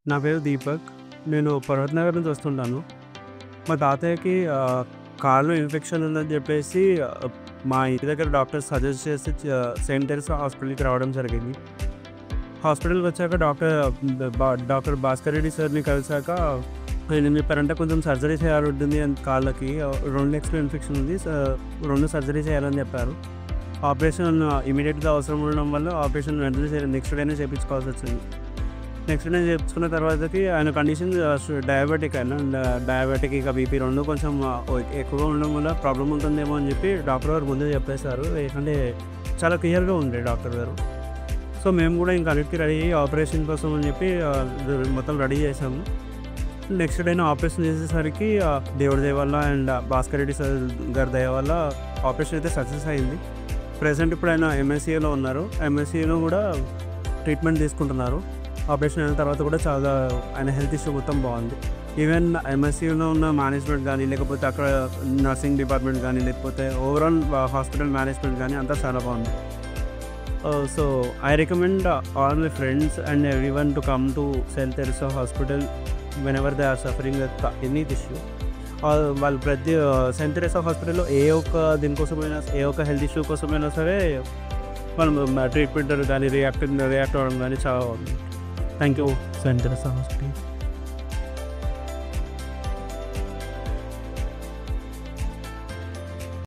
నా పేరు దీపక్. నేను పర్వత్ నగర్ నుంచి వస్తుంటాను. మా తాతయ్యకి ఆహ్, కాలులో ఇన్ఫెక్షన్ ఉందని చెప్పేసి ఆహ్, మా ఇంటి దగ్గర డాక్టర్ సజెస్ట్ చేసి చ సెయింట్ తెరిసా హాస్పిటల్‌కి రావడం జరిగింది. హాస్పిటల్‌కి వచ్చాక డాక్టర్ బా డాక్టర్ భాస్కర్ రెడ్డి సార్‌ని కలిసాక ఆయన ఏం చెప్పారంటే కొంచెం సర్జరీ చేయాలి ఉంటుంది అని కాళ్ళకి. 2 లెగ్స్‌లో ఇన్ఫెక్షన్ ఉంది. స 2 సర్జరీ చేయాలని చెప్పారు. ఆపరేషన్ ఇమ్మీడియేట్‌గా అవసరం ఉండడం వల్ల ఆపరేషన్ వెంటనే చే నెక్స్ట్ డేనే చేపించుకోవాల్సి వచ్చింది. నెక్స్ట్ డే చేపించుకున్న తర్వాతకి ఆయన కండిషన్ స్ డయాబెటిక్ ఆయన. డ డయాబెటిక్ ఇక బీపీ 2 కొంచెం ఆహ్, ఎక్కువగా ఉండడం వల్ల ప్రాబ్లమ్ ఉంటుందేమో అని చెప్పి డాక్టర్ గారు ముందే చెప్పేసారు. అంటే చాలా క్లియర్‌గా ఉంది డాక్టర్ గారు. సో, మేము కూడా ఇంక అన్నిటికి రెడీ అయ్యి ఆపరేషన్ కోసం అని చెప్పి ఆహ్, మొత్తం రెడీ చేసాము. నెక్స్ట్ డేనే ఆపరేషన్ చేసేసరికి ఆహ్, దేవుడి దయ వల్ల అండ్ భాస్కర్ రెడ్డి సార్ గారి దయ వల్ల ఆపరేషన్ అయితే సక్సెస్ అయింది. ప్రెజెంట్ ఇప్పుడు ఆయన ఎంఎస్‌సీలో ఉన్నారు. ఎంఎస్‌సీలో కూడా ట్రీట్మెంట్ తీసుకుంటున్నారు. ఆపరేషన్ అయిన తర్వాత కూడా చాలా ఆయన హెల్త్ ఇష్యూ మొత్తం బాగుంది. ఈవెన్ ఎంఎస్‌సీలో ఉన్న మేనేజ్మెంట్ గానీ, లేకపోతే అక్కడ నర్సింగ్ డిపార్ట్మెంట్ గానీ, లేకపోతే ఓవరాల్ హాస్పిటల్ మేనేజ్మెంట్ గానీ అంతా చాలా బాగుంది. Ah, so, I recommend all my friends and everyone to come to Saint Teresa hospital whenever they are suffering with any issue. Ah, వాళ్ళు ప్రతి సెయింట్ తెరిసా హాస్పిటల్‌లో ఏ ఒక్క దీనికోసమైనా ఏ ఒక్క హెల్త్ ఇష్యూ కోసమైనా సరే మనం ట్రీట్మెంట్ గానీ రియాక్ట్ రియాక్ట్ అవ్వడం గానీ చాలా బాగుంది. Thank you Saint Teresa hospital.